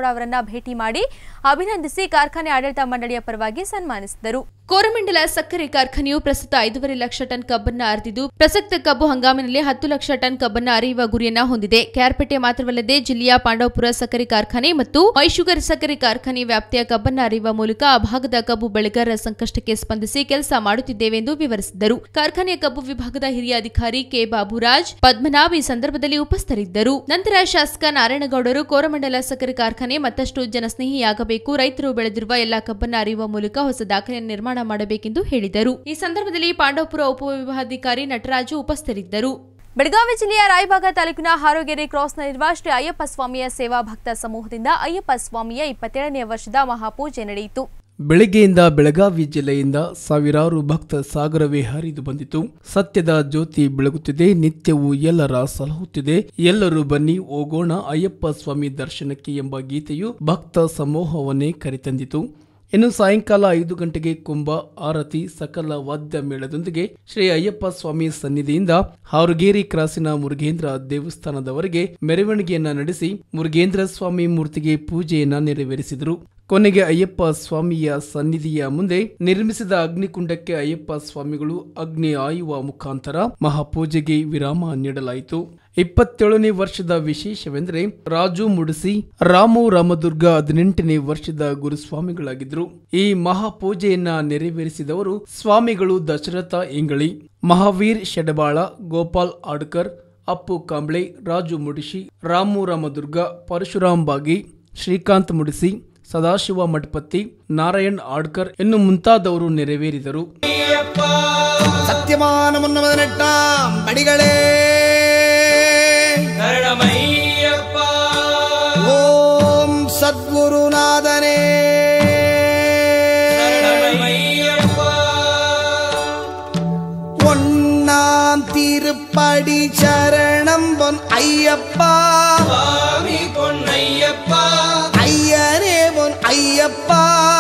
ಭೇಟಿ ಮಾಡಿ ಅಭಿನಂದಿಸಿ ಕಾರ್ಖಾನೆ ಆಡಳಿತ ಮಂಡಳಿಯ ಪರವಾಗಿ ಸನ್ಮಾನಿಸಿದರು ಕೋರಮಂಡಲ ಸಕ್ಕರೆ ಕಾರ್ಖಾನೆಯು ಪ್ರಸ್ತುತ ಐದೂವರೆ ಲಕ್ಷ ಟನ್ ಕಬ್ಬನ್ನ ಅರೆದಿದ್ದು ಪ್ರಸಕ್ತ ಕಬ್ಬು ಹಂಗಾಮಿನಲ್ಲಿ ಹತ್ತು ಲಕ್ಷ ಟನ್ ಕಬ್ಬನ್ನ ಅರೆಯುವ ಗುರಿಯನ್ನ ಹೊಂದಿದೆ ಕ್ಯಾರ್ಪೇಟೆ ಮಾತ್ರವಲ್ಲದೆ ಜಿಲ್ಲೆಯ ಪಾಂಡವಪುರ ಸಕ್ಕರೆ ಕಾರ್ಖಾನೆ ಮತ್ತು ಮೈಶುಗರ್ ಸಕ್ಕರೆ ಕಾರ್ಖಾನೆ ವ್ಯಾಪ್ತಿಯ ಕಬ್ಬನ್ನ ಅರೆಯುವ ಮೂಲಕ ಆ ಭಾಗದ ಕಬ್ಬು ಬೆಳೆಗಾರರ ಸಂಕಷ್ಟಕ್ಕೆ ಸ್ಪಂದಿಸಿ ಕೆಲಸ ಮಾಡುತ್ತಿದ್ದೇವೆ ಎಂದು ವಿವರಿಸಿದರು ಕಾರ್ಖಾನೆಯ ಕಬ್ಬು ವಿಭಾಗದ ಹಿರಿಯ ಅಧಿಕಾರಿ ಕೆ ಬಾಬುರಾಜ್ ಪದ್ಮನಾಭ್ ಈ ಸಂದರ್ಭದಲ್ಲಿ ಉಪಸ್ಥಿತರಿದ್ದರು ನಂತರ ಶಾಸಕ ನಾರಾಯಣಗೌಡರು ಕೋರಮಂಡಲ ಸಕ್ಕರೆ ಕಾರ್ಖಾನೆ ಮತ್ತಷ್ಟು ಜನಸ್ನೇಹಿಯಾಗಬೇಕು ರೈತರು ಬೆಳೆದಿರುವ ಎಲ್ಲಾ ಕಬ್ಬನ್ನ ಅರಿಯುವ ಮೂಲಕ ಹೊಸ ದಾಖಲೆಯನ್ನು ನಿರ್ಮಾಣ ಮಾಡಬೇಕೆಂದು ಹೇಳಿದರು ಈ ಸಂದರ್ಭದಲ್ಲಿ ಪಾಂಡವಪುರ ಉಪವಿಭಾಗಾಧಿಕಾರಿ ನಟರಾಜು ಉಪಸ್ಥಿತರಿದ್ದರು ಬೆಳಗಾವಿ ಜಿಲ್ಲೆಯ ರಾಯಬಾಗ ತಾಲೂಕಿನ ಹಾರೋಗೆರೆ ಕ್ರಾಸ್ನಲ್ಲಿರುವ ಶ್ರೀ ಅಯ್ಯಪ್ಪ ಸ್ವಾಮಿಯ ಸೇವಾ ಭಕ್ತ ಸಮೂಹದಿಂದ ಅಯ್ಯಪ್ಪ ಸ್ವಾಮಿಯ ಇಪ್ಪತ್ತೇಳನೇ ವರ್ಷದ ಮಹಾಪೂಜೆ ನಡೆಯಿತು
ಬೆಳಗ್ಗೆಯಿಂದ ಬೆಳಗಾವಿ ಜಿಲ್ಲೆಯಿಂದ ಸಾವಿರಾರು ಭಕ್ತ ಸಾಗರವೇ ಹರಿದು ಬಂದಿತು ಸತ್ಯದ ಜ್ಯೋತಿ ಬೆಳಗುತ್ತಿದೆ ನಿತ್ಯವೂ ಎಲ್ಲರ ಸಲಹುತ್ತಿದೆ ಎಲ್ಲರೂ ಬನ್ನಿ ಹೋಗೋಣ ಅಯ್ಯಪ್ಪ ಸ್ವಾಮಿ ದರ್ಶನಕ್ಕೆ ಎಂಬ ಗೀತೆಯು ಭಕ್ತ ಸಮೂಹವನ್ನೇ ಕರೆತಂದಿತು ಇನ್ನು ಸಾಯಂಕಾಲ ಐದು ಗಂಟೆಗೆ ಕುಂಭ ಆರತಿ ಸಕಲ ವಾದ್ಯ ಮೇಳದೊಂದಿಗೆ ಶ್ರೀ ಅಯ್ಯಪ್ಪ ಸ್ವಾಮಿ ಸನ್ನಿಧಿಯಿಂದ ಹಾರುಗೇರಿ ಕ್ರಾಸಿನ ಮುರುಗೇಂದ್ರ ದೇವಸ್ಥಾನದವರೆಗೆ ಮೆರವಣಿಗೆಯನ್ನ ನಡೆಸಿ ಮುರುಗೇಂದ್ರ ಸ್ವಾಮಿ ಮೂರ್ತಿಗೆ ಪೂಜೆಯನ್ನ ನೆರವೇರಿಸಿದರು ಕೊನೆಗೆ ಅಯ್ಯಪ್ಪ ಸ್ವಾಮಿಯ ಸನ್ನಿಧಿಯ ಮುಂದೆ ನಿರ್ಮಿಸಿದ ಅಗ್ನಿಕುಂಡಕ್ಕೆ ಅಯ್ಯಪ್ಪ ಸ್ವಾಮಿಗಳು ಅಗ್ನಿ ಆಯುವ ಮುಖಾಂತರ ಮಹಾಪೂಜೆಗೆ ವಿರಾಮ ನೀಡಲಾಯಿತು ಇಪ್ಪತ್ತೇಳನೇ ವರ್ಷದ ವಿಶೇಷವೆಂದರೆ ರಾಜು ಮುಡಿಸಿ ರಾಮು ರಾಮದುರ್ಗ ಹದಿನೆಂಟನೇ ವರ್ಷದ ಗುರುಸ್ವಾಮಿಗಳಾಗಿದ್ರು ಈ ಮಹಾಪೂಜೆಯನ್ನ ನೆರವೇರಿಸಿದವರು ಸ್ವಾಮಿಗಳು ದಶರಥ ಇಂಗಳಿ ಮಹಾವೀರ್ ಶೆಡಬಾಳ ಗೋಪಾಲ್ ಆಡ್ಕರ್ ಅಪ್ಪು ಕಾಂಬ್ಳೆ ರಾಜು ಮುಡಿಸಿ ರಾಮು ರಾಮದುರ್ಗ ಪರಶುರಾಮ್ ಬಾಗಿ ಶ್ರೀಕಾಂತ್ ಮುಡಿಸಿ ಸದಾಶಿವ ಮಠಪತಿ ನಾರಾಯಣ್ ಆಡ್ಕರ್ ಇನ್ನು ಮುಂತಾದವರು ನೆರವೇರಿದರು
சத்தியமானமுன்னமத நெட்டாம் படிகளே ஓம் சத்குருநாதனே ஒன்னாம் திருப்படி சரணம் பொன் ஐயப்பா பொன்னையப்பா ஐயனே பொன் ஐயப்பா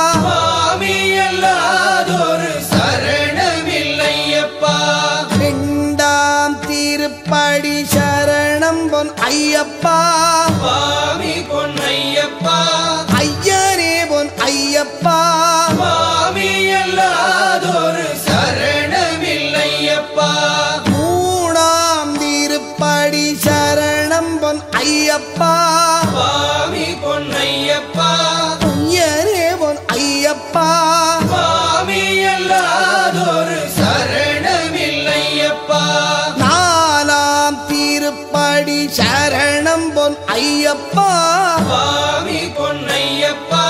அல்லாதொரு சரணமில்லையப்பா ரெண்டாம் திருப்படி சரணம் பொன் ஐயப்பா சுவாமி பொன்னையப்பா ஐயனே பொன் ஐயப்பா சுவாமி அல்லாதொரு சரணமில்லையப்பா மூணாம் திருப்படி சரணம் பொன் ஐயப்பா சுவாமி பொன்னையப்பா ஐயனே பொன் ஐயப்பா சுவாமி அல்லாதொரு சரணமில்லையப்பா நாலாம் திருப்படி சரணம் பொன் ஐயப்பா சுவாமி பொன்னையப்பா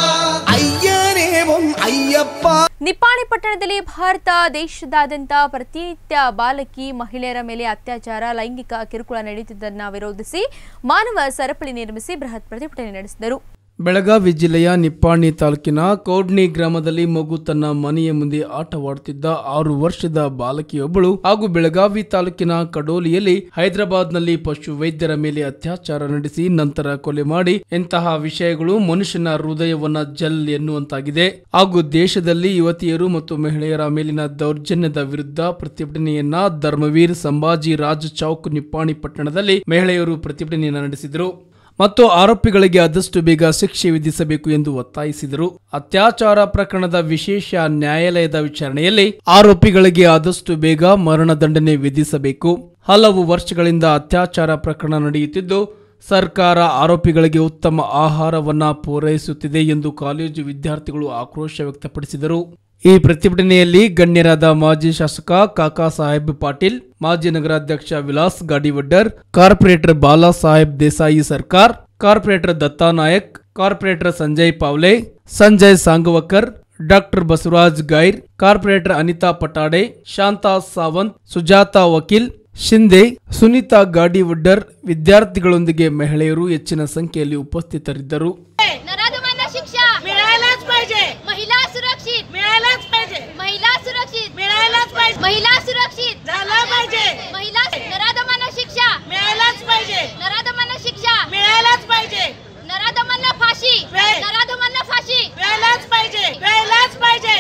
ஐயனே பொன் ஐயப்பா
ನಿಪ್ಪಾಣಿ ಪಟ್ಟಣದಲ್ಲಿ ಭಾರತ ದೇಶದಾದ್ಯಂತ ಪ್ರತಿನಿತ್ಯ ಬಾಲಕಿ ಮಹಿಳೆಯರ ಮೇಲೆ ಅತ್ಯಾಚಾರ ಲೈಂಗಿಕ ಕಿರುಕುಳ ನಡೆಯುತ್ತಿದ್ದನ್ನು ವಿರೋಧಿಸಿ ಮಾನವ ಸರಪಳಿ ನಿರ್ಮಿಸಿ ಬೃಹತ್ ಪ್ರತಿಭಟನೆ ನಡೆಸಿದರು
ಬೆಳಗಾವಿ ಜಿಲ್ಲೆಯ ನಿಪ್ಪಾಣಿ ತಾಲೂಕಿನ ಕೌಡ್ನಿ ಗ್ರಾಮದಲ್ಲಿ ಮಗು ತನ್ನ ಮನೆಯ ಮುಂದೆ ಆಟವಾಡುತ್ತಿದ್ದ ಆರು ವರ್ಷದ ಬಾಲಕಿಯೊಬ್ಬಳು ಹಾಗೂ ಬೆಳಗಾವಿ ತಾಲೂಕಿನ ಕಡೋಲಿಯಲ್ಲಿ ಹೈದರಾಬಾದ್ನಲ್ಲಿ ಪಶು ವೈದ್ಯರ ಮೇಲೆ ಅತ್ಯಾಚಾರ ನಡೆಸಿ ನಂತರ ಕೊಲೆ ಮಾಡಿ ಇಂತಹ ವಿಷಯಗಳು ಮನುಷ್ಯನ ಹೃದಯವನ್ನ ಜಲ್ ಎನ್ನುವಂತಾಗಿದೆ ಹಾಗೂ ದೇಶದಲ್ಲಿ ಯುವತಿಯರು ಮತ್ತು ಮಹಿಳೆಯರ ಮೇಲಿನ ದೌರ್ಜನ್ಯದ ವಿರುದ್ಧ ಪ್ರತಿಭಟನೆಯನ್ನ ಧರ್ಮವೀರ್ ಸಂಭಾಜಿ ರಾಜ್ ಚೌಕ್ ನಿಪ್ಪಾಣಿ ಪಟ್ಟಣದಲ್ಲಿ ಮಹಿಳೆಯರು ಪ್ರತಿಭಟನೆಯನ್ನ ನಡೆಸಿದರು ಮತ್ತು ಆರೋಪಿಗಳಿಗೆ ಆದಷ್ಟು ಬೇಗ ಶಿಕ್ಷೆ ವಿಧಿಸಬೇಕು ಎಂದು ಒತ್ತಾಯಿಸಿದರು ಅತ್ಯಾಚಾರ ಪ್ರಕರಣದ ವಿಶೇಷ ನ್ಯಾಯಾಲಯದ ವಿಚಾರಣೆಯಲ್ಲಿ ಆರೋಪಿಗಳಿಗೆ ಆದಷ್ಟು ಬೇಗ ಮರಣದಂಡನೆ ವಿಧಿಸಬೇಕು ಹಲವು ವರ್ಷಗಳಿಂದ ಅತ್ಯಾಚಾರ ಪ್ರಕರಣ ನಡೆಯುತ್ತಿದ್ದು ಸರ್ಕಾರ ಆರೋಪಿಗಳಿಗೆ ಉತ್ತಮ ಆಹಾರವನ್ನ ಪೂರೈಸುತ್ತಿದೆ ಎಂದು ಕಾಲೇಜು ವಿದ್ಯಾರ್ಥಿಗಳು ಆಕ್ರೋಶ ವ್ಯಕ್ತಪಡಿಸಿದರು ಈ ಪ್ರತಿಭಟನೆಯಲ್ಲಿ ಗಣ್ಯರಾದ ಮಾಜಿ ಶಾಸಕ ಕಾಕಾ ಸಾಹೇಬ್ ಪಾಟೀಲ್ ಮಾಜಿ ನಗರಾಧ್ಯಕ್ಷ Vilas Gadivaddar corporator Bala Saheb Desai Sarkar corporator Datta Nayak corporator Sanjay Pawle Sanjay Sangavkar doctor Basavaraj Gair corporator Anita Patade Shanta Sawant Sujata Vakil Shinde Sunita Gadivaddar ವಿದ್ಯಾರ್ಥಿಗಳೊಂದಿಗೆ ಮಹಿಳೆಯರು ಹೆಚ್ಚಿನ ಸಂಖ್ಯೆಯಲ್ಲಿ ಉಪಸ್ಥಿತರಿದ್ದರು
नराधमांना शिक्षा मिळायलाच पाहिजे महिला सुरक्षित मिळायलाच पाहिजे महिला सुरक्षित मिळायलाच पाहिजे महिला सुरक्षित झाला पाहिजे महिला नराधमांना शिक्षा मिळायलाच पाहिजे नराधमांना शिक्षा मिळायलाच पाहिजे नराधमांना फाशी नराधमांना फाशी मिळायलाच पाहिजे मिळायलाच पाहिजे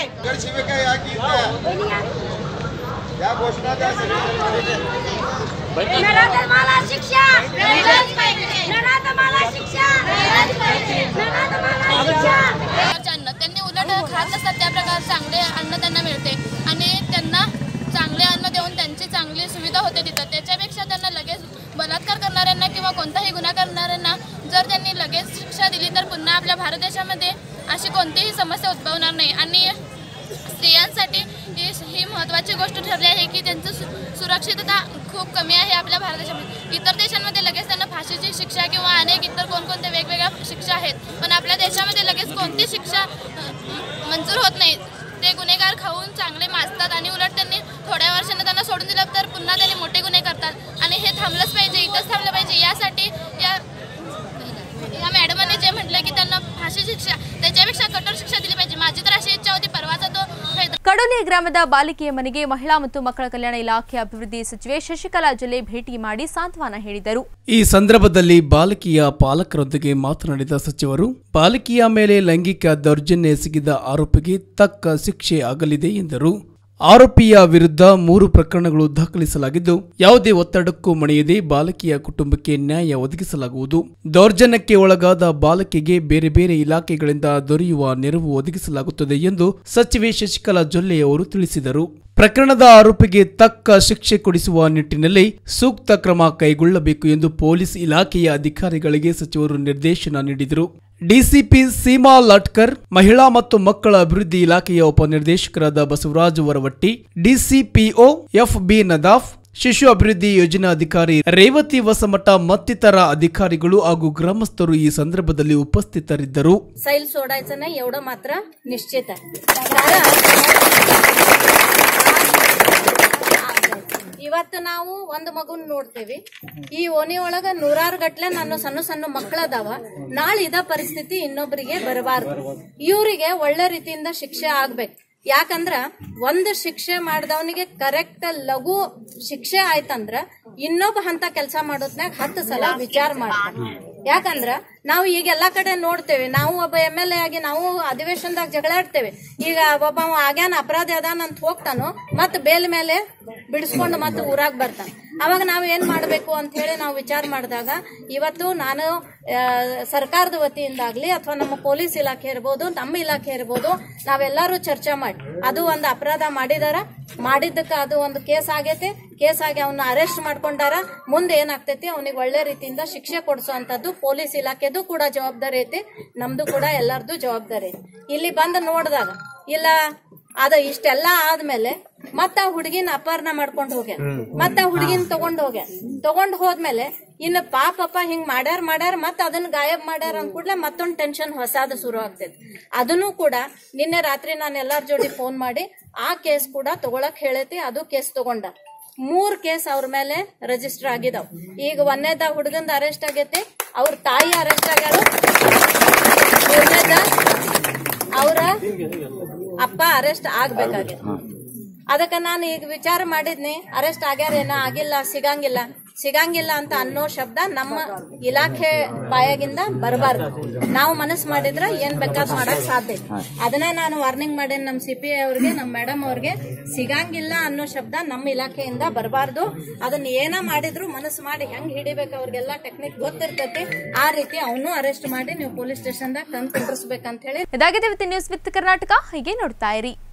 नराधमाला शिक्षा मिळायलाच पाहिजे
प्रकारचे अन्न त्यांनी उलट खात नसतात त्या प्रकारचे चांगले अन्न त्यांना मिळते आणि त्यांना चांगले अन्न देऊन त्यांची चांगली सुविधा होते तिथं त्याच्यापेक्षा त्यांना लगेच बलात्कार करणाऱ्यांना किंवा कोणताही गुन्हा करणाऱ्यांना जर त्यांनी लगेच शिक्षा दिली तर पुन्हा आपल्या भारत देशामध्ये अशी कोणतीही समस्या उद्भवणार नाही आणि स्त्रियांसाठी ही ही महत्त्वाची गोष्ट ठरली आहे की त्यांचं सु सुरक्षितता खूप कमी आहे आपल्या भारत देशामध्ये इतर देशांमध्ये लगेच त्यांना फाशीची शिक्षा किंवा अनेक इतर कोणकोणत्या वेगवेगळ्या शिक्षा आहेत पण आपल्या देशामध्ये लगेच कोणती शिक्षा अ, मंजूर होत नाही ते गुन्हेगार खाऊन चांगले माजतात आणि उलट त्यांनी थोड्या वर्षांनी त्यांना सोडून दिलं तर पुन्हा त्यांनी मोठे गुन्हे करतात आणि हे थांबलंच पाहिजे इथंच थांबलं पाहिजे यासाठी या या मॅडमांनी जे म्हटलं की त्यांना फाशी शिक्षा त्याच्यापेक्षा कठोर शिक्षा दिली पाहिजे माझी तर अशी इच्छा होती परवाचा तो हैदराबाद
ಕಡೋಲಿ ಗ್ರಾಮದ ಬಾಲಿಕೆಯ ಮನೆಗೆ ಮಹಿಳಾ ಮತ್ತು ಮಕ್ಕಳ ಕಲ್ಯಾಣ ಇಲಾಖೆ ಅಭಿವೃದ್ಧಿ ಸಚಿವೆ ಶಶಿಕಲಾ ಜೊಲ್ಲೆ ಭೇಟಿ ಮಾಡಿ ಸಾಂತ್ವನ ಹೇಳಿದರು
ಈ ಸಂದರ್ಭದಲ್ಲಿ ಬಾಲಕಿಯ ಪಾಲಕರೊಂದಿಗೆ ಮಾತನಾಡಿದ ಸಚಿವರು ಬಾಲಕಿಯ ಮೇಲೆ ಲೈಂಗಿಕ ದೌರ್ಜನ್ಯ ಎಸಗಿದ ಆರೋಪಿಗೆ ತಕ್ಕ ಶಿಕ್ಷೆ ಆಗಲಿದೆ ಎಂದರು ಆರೋಪಿಯ ವಿರುದ್ಧ ಮೂರು ಪ್ರಕರಣಗಳು ದಾಖಲಿಸಲಾಗಿದ್ದು ಯಾವುದೇ ಒತ್ತಡಕ್ಕೂ ಮಣಿಯದೆ ಬಾಲಕಿಯ ಕುಟುಂಬಕ್ಕೆ ನ್ಯಾಯ ಒದಗಿಸಲಾಗುವುದು ದೌರ್ಜನ್ಯಕ್ಕೆ ಒಳಗಾದ ಬಾಲಕಿಗೆ ಬೇರೆ ಬೇರೆ ಇಲಾಖೆಗಳಿಂದ ದೊರೆಯುವ ನೆರವು ಒದಗಿಸಲಾಗುತ್ತದೆ ಎಂದು ಸಚಿವೆ ಶಶಿಕಲಾ ಜೊಲ್ಲೆ ಅವರು ತಿಳಿಸಿದರು ಪ್ರಕರಣದ ಆರೋಪಿಗೆ ತಕ್ಕ ಶಿಕ್ಷೆ ಕೊಡಿಸುವ ನಿಟ್ಟಿನಲ್ಲಿ ಸೂಕ್ತ ಕ್ರಮ ಕೈಗೊಳ್ಳಬೇಕು ಎಂದು ಪೊಲೀಸ್ ಇಲಾಖೆಯ ಅಧಿಕಾರಿಗಳಿಗೆ ಸಚಿವರು ನಿರ್ದೇಶನ ನೀಡಿದರು ಡಿಸಿಪಿ ಸೀಮಾ ಲಾಟ್ಕರ್ ಮಹಿಳಾ ಮತ್ತು ಮಕ್ಕಳ ಅಭಿವೃದ್ಧಿ ಇಲಾಖೆಯ ಉಪನಿರ್ದೇಶಕರಾದ Basavaraj Varavatti DCPO F B Nadaf ಶಿಶು ಅಭಿವೃದ್ಧಿ ಯೋಜನಾಧಿಕಾರಿ ರೇವತಿ ವಸಮಠ ಮತ್ತಿತರ ಅಧಿಕಾರಿಗಳು ಹಾಗೂ ಗ್ರಾಮಸ್ಥರು ಈ ಸಂದರ್ಭದಲ್ಲಿ ಉಪಸ್ಥಿತರಿದ್ದರು
सैल सोडायचं नाही एवढं मात्र निश्चित आहे ಇವತ್ತು ನಾವು ಒಂದು ಮಗುನ್ ನೋಡ್ತೇವಿ ಈ ಓಣಿ ಒಳಗ ನೂರಾರು ಗಟ್ಲೆ ನಾನು ಸಣ್ಣ ಸಣ್ಣ ಮಕ್ಕಳದಾವ ನಾಳೆ ಇದ ಪರಿಸ್ಥಿತಿ ಇನ್ನೊಬ್ಬರಿಗೆ ಬರಬಾರ್ದು ಇವರಿಗೆ ಒಳ್ಳೆ ರೀತಿಯಿಂದ ಶಿಕ್ಷೆ ಆಗ್ಬೇಕು ಯಾಕಂದ್ರ ಒಂದು ಶಿಕ್ಷೆ ಮಾಡಿದವನಿಗೆ ಕರೆಕ್ಟ್ ಲಘು ಶಿಕ್ಷೆ ಆಯ್ತಂದ್ರ ಇನ್ನೊಬ್ಬ ಹಂತ ಕೆಲಸ ಮಾಡೋದ್ನಾಗ ಹತ್ತು ಸಲ ವಿಚಾರ ಮಾಡ್ತಾನೆ ಯಾಕಂದ್ರ ನಾವು ಈಗ ಎಲ್ಲಾ ಕಡೆ ನೋಡ್ತೇವೆ ನಾವು ಒಬ್ಬ ಎಮ್ ಎಲ್ ಎ ಆಗಿ ನಾವು ಅಧಿವೇಶನದಾಗ ಜಗಳಾಡ್ತೇವೆ ಈಗ ಒಬ್ಬ ಅವ ಆಗ್ಯಾನ ಅಪರಾಧಿ ಅದಾನ ಅಂತ ಹೋಗ್ತಾನೋ ಮತ್ ಬೇಲ್ ಮೇಲೆ ಬಿಡಿಸ್ಕೊಂಡು ಮತ್ತೆ ಊರಾಗ ಬರ್ತಾನೆ ಅವಾಗ ನಾವು ಏನ್ ಮಾಡ್ಬೇಕು ಅಂತ ಹೇಳಿ ನಾವು ವಿಚಾರ ಮಾಡಿದಾಗ ಇವತ್ತು ನಾನು ಆ, ಸರ್ಕಾರದ ವತಿಯಿಂದಾಗ್ಲಿ ಅಥವಾ ನಮ್ಮ ಪೊಲೀಸ್ ಇಲಾಖೆ ಇರ್ಬೋದು ನಮ್ಮ ಇಲಾಖೆ ಇರ್ಬೋದು ನಾವೆಲ್ಲರೂ ಚರ್ಚೆ ಮಾಡಿ ಅದು ಒಂದು ಅಪರಾಧ ಮಾಡಿದಾರ ಮಾಡಿದ್ದಕ್ಕೆ ಅದು ಒಂದು ಕೇಸ್ ಆಗೈತಿ ಕೇಸ್ ಆಗಿ ಅವನ್ನ ಅರೆಸ್ಟ್ ಮಾಡ್ಕೊಂಡಾರ ಮುಂದೆ ಏನಾಗ್ತೈತಿ ಅವನಿಗೆ ಒಳ್ಳೆ ರೀತಿಯಿಂದ ಶಿಕ್ಷೆ ಕೊಡಿಸುವಂತದ್ದು ಪೊಲೀಸ್ ಇಲಾಖೆದು ಕೂಡ ಜವಾಬ್ದಾರಿ ಐತಿ ನಮ್ದು ಕೂಡ ಎಲ್ಲರದು ಜವಾಬ್ದಾರಿ ಐತಿ ಇಲ್ಲಿ ಬಂದು ನೋಡಿದಾಗ ಇಲ್ಲ ಅದ ಇಷ್ಟೆಲ್ಲ ಆದ್ಮೇಲೆ ಮತ್ತ ಆ ಹುಡುಗಿನ ಅಪಹರಣ ಮಾಡ್ಕೊಂಡು ಹೋಗ್ಯ ಮತ್ತ ಆ ಹುಡುಗಿನ ತಗೊಂಡ್ ಹೋಗ್ಯ ತಗೊಂಡ್ ಹೋದ್ಮೇಲೆ ಇನ್ನು ಪಾಪಪ್ಪ ಹಿಂಗ್ ಮಾಡ್ಯಾರ ಮಾಡ್ಯಾರ ಮತ್ತ ಅದನ್ನ ಗಾಯಬ್ ಮಾಡ್ಯಾರ ಅಂದ್ ಕೂಡ್ಲೆ ಮತ್ತೊಂದ್ ಟೆನ್ಷನ್ ಹೊಸಾದ ಶುರು ಆಗ್ತೈತಿ ಅದನ್ನು ಕೂಡ ನಿನ್ನೆ ರಾತ್ರಿ ನಾನು ಎಲ್ಲಾರ ಜೋಡಿ ಫೋನ್ ಮಾಡಿ ಆ ಕೇಸ್ ಕೂಡ ತಗೊಳಕ್ ಹೇಳೈತಿ ಅದು ಕೇಸ್ ತಗೊಂಡ ಮೂರ್ ಕೇಸ್ ಅವ್ರ ಮೇಲೆ ರಿಜಿಸ್ಟರ್ ಆಗಿದಾವ್ ಈಗ ಒಂದೇದ ಹುಡುಗಂದ ಅರೆಸ್ಟ್ ಆಗೈತಿ ಅವ್ರ ತಾಯಿ ಅರೆಸ್ಟ್ ಆಗ್ಯಾರ ಮೂರನೇದ ಅವರ ಅಪ್ಪ ಅರೆಸ್ಟ್ ಆಗ್ಬೇಕಾಗಿದೆ ಅದಕ್ಕೆ ನಾನು ಈಗ ವಿಚಾರ ಮಾಡಿದ್ನಿ ಅರೆಸ್ಟ್ ಆಗ್ಯಾರೇನ ಆಗಿಲ್ಲ ಸಿಗಂಗಿಲ್ಲ ಸಿಗಂಗಿಲ್ಲ ಅಂತ ಅನ್ನೋ ಶಬ್ದ ನಮ್ಮ ಇಲಾಖೆ ಬಾಯಾಗಿಂದ ಬರಬಾರ್ದು ನಾವು ಮನಸ್ಸು ಮಾಡಿದ್ರೆ ಏನ್ ಬೇಕಾದ್ ಮಾಡಕ್ ಸಾಧ್ಯ ಐತಿ. ಅದನ್ನ ನಾನು ವಾರ್ನಿಂಗ್ ಮಾಡೇನಿ ನಮ್ಮ ಸಿ ಪಿ ಅವ್ರಿಗೆ ನಮ್ಮ ಮೇಡಮ್ ಅವ್ರಿಗೆ ಸಿಗಂಗಿಲ್ಲ ಅನ್ನೋ ಶಬ್ದ ನಮ್ಮ ಇಲಾಖೆಯಿಂದ ಬರಬಾರ್ದು ಅದನ್ನ ಏನ ಮಾಡಿದ್ರು ಮನಸ್ಸು ಮಾಡಿ ಹೆಂಗ್ ಹಿಡಿಬೇಕು ಅವ್ರಿಗೆಲ್ಲ ಟೆಕ್ನಿಕ್ ಗೊತ್ತಿರ್ತೈತಿ ಆ ರೀತಿ ಅವನು ಅರೆಸ್ಟ್ ಮಾಡಿ ನೀವು ಪೊಲೀಸ್ ಸ್ಟೇಷನ್ದಾಗ ತಂದು ಕುಂಡ್ರಿಸ್ಬೇಕಂತ ಹೇಳಿ
ಇದಾಗಿದೆ ವಿತ್ ನ್ಯೂಸ್ ವಿತ್ ಕರ್ನಾಟಕ ಹೀಗೆ ನೋಡ್ತಾ ಇರಿ